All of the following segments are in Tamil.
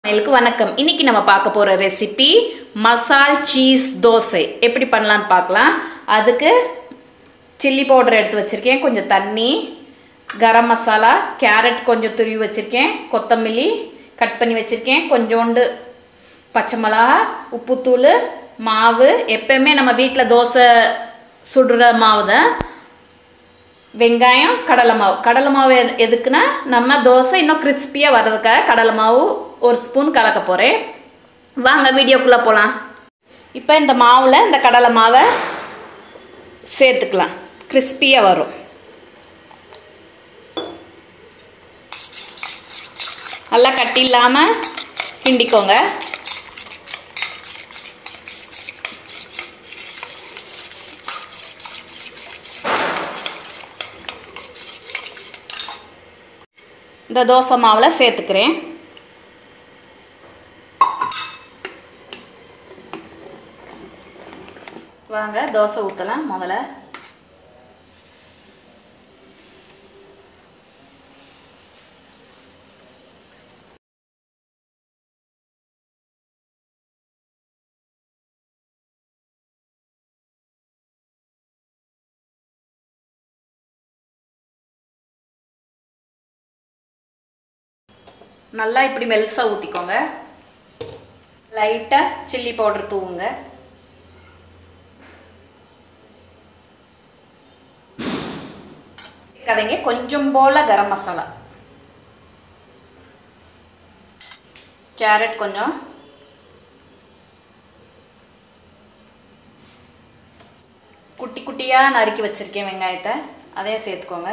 சமையலுக்கு வணக்கம் இன்னைக்கு நம்ம பார்க்க போகிற ரெசிபி மசால் சீஸ் தோசை எப்படி பண்ணலான்னு பார்க்கலாம் அதுக்கு சில்லி பவுடர் எடுத்து வச்சுருக்கேன் கொஞ்சம் தண்ணி கரம் மசாலா கேரட் கொஞ்சம் துருவி வச்சுருக்கேன் கொத்தமல்லி கட் பண்ணி வச்சுருக்கேன் கொஞ்சோண்டு பச்சை மிளகா உப்புத்தூள் மாவு எப்பயுமே நம்ம வீட்டில் தோசை சுடுற மாவு தான் வெங்காயம் கடலை மாவு கடலை மாவு எது- எதுக்குன்னா நம்ம தோசை இன்னும் கிறிஸ்பியாக வர்றதுக்காக கடலை மாவு ஒரு ஸ்பூன் கலக்க போகிறேன் வாங்க வீடியோக்குள்ளே போகலாம் இப்போ இந்த மாவில் இந்த கடலை மாவை சேர்த்துக்கலாம் கிறிஸ்பியாக வரும் நல்லா கட்டி இல்லாமல் கிண்டிக்கோங்க இந்த தோசை மாவில் சேர்த்துக்கிறேன் வாங்க தோசை ஊற்றலாம் முதல்ல நல்லா இப்படி மெல்ஸாக ஊற்றிக்கோங்க லைட்டாக சில்லி பவுடர் தூவுங்க கதைங்க கொஞ்சம் போல கரம் மசாலா கேரட் கொஞ்சம் குட்டி குட்டியாக நறுக்கி வச்சுருக்கேன் வெங்காயத்தை அதையும் சேர்த்துக்கோங்க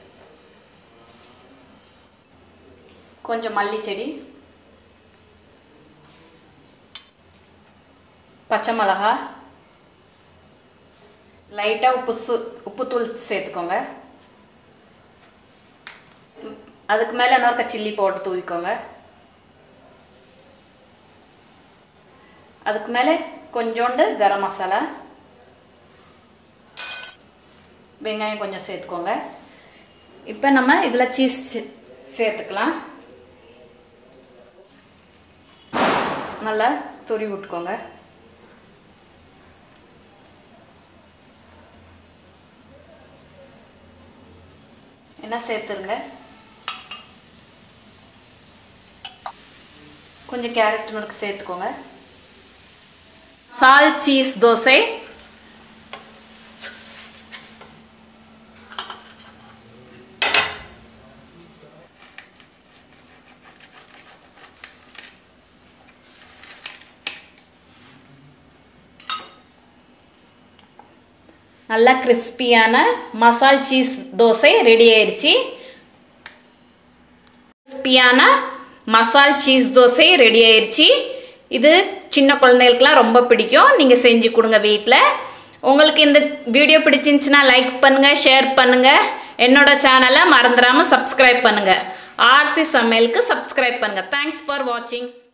கொஞ்சம் மல்லி செடி பச்சை மிளகா லைட்டாக உப்பு சு உப்புத்தூள் சேர்த்துக்கோங்க ம், அதுக்கு மேலே இன்னொருக்க சில்லி பவுடர் தூவிக்கோங்க அதுக்கு மேலே கொஞ்சோண்டு கரம் மசாலா வெங்காயம் கொஞ்சம் சேர்த்துக்கோங்க இப்போ நம்ம இதில் சீஸ் சே- சேர்த்துக்கலாம் நல்லா துருவி விட்டுக்கோங்க என்ன சேர்த்துருங்க கொஞ்சம் கேரட் நுணுக்கு சேர்த்துக்கோங்க சால் சீஸ் தோசை நல்லா கிறிஸ்பியான மசால் சீஸ் தோசை ரெடி ஆயிடுச்சு கிறிஸ்பியான மசால் சீஸ் தோசை ரெடி ஆயிடுச்சு இது சின்ன குழந்தைகளுக்குலாம் ரொம்ப பிடிக்கும் நீங்கள் செஞ்சு கொடுங்க வீட்டில் உங்களுக்கு இந்த வீடியோ பிடிச்சிருந்துச்சுன்னா லைக் பண்ணுங்கள் ஷேர் பண்ணுங்கள் என்னோட சேனலை மறந்துடாமல் சப்ஸ்கிரைப் பண்ணுங்கள் ஆர்சி சமையலுக்கு சப்ஸ்கிரைப் பண்ணுங்கள் தேங்க்ஸ் ஃபார் வாட்சிங்